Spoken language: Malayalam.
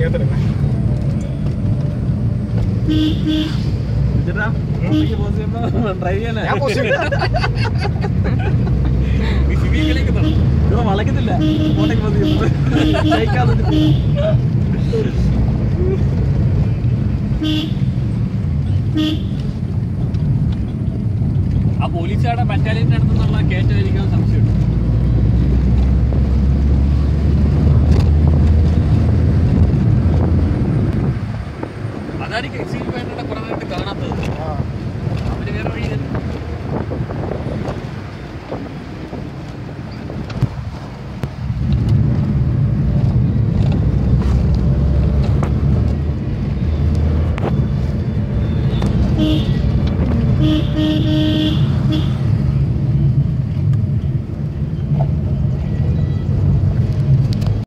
കേട്ടെടുക്കണേ ചേട്ടാ ഡ്രൈവ് ചെയ്യാനാ ഞാൻ പോസ്റ്റ് ഇവ വളയ്ക്കുന്നില്ല കോട്ടയ്ക്ക് പോസ്റ്റ് ജയിക്കാതെ ആ പോലീസുകാരുടെ ബറ്റാലിയന്റെ അടുത്തുനിന്നുള്ള കയറ്റമായിരിക്കും സംശയമുണ്ട്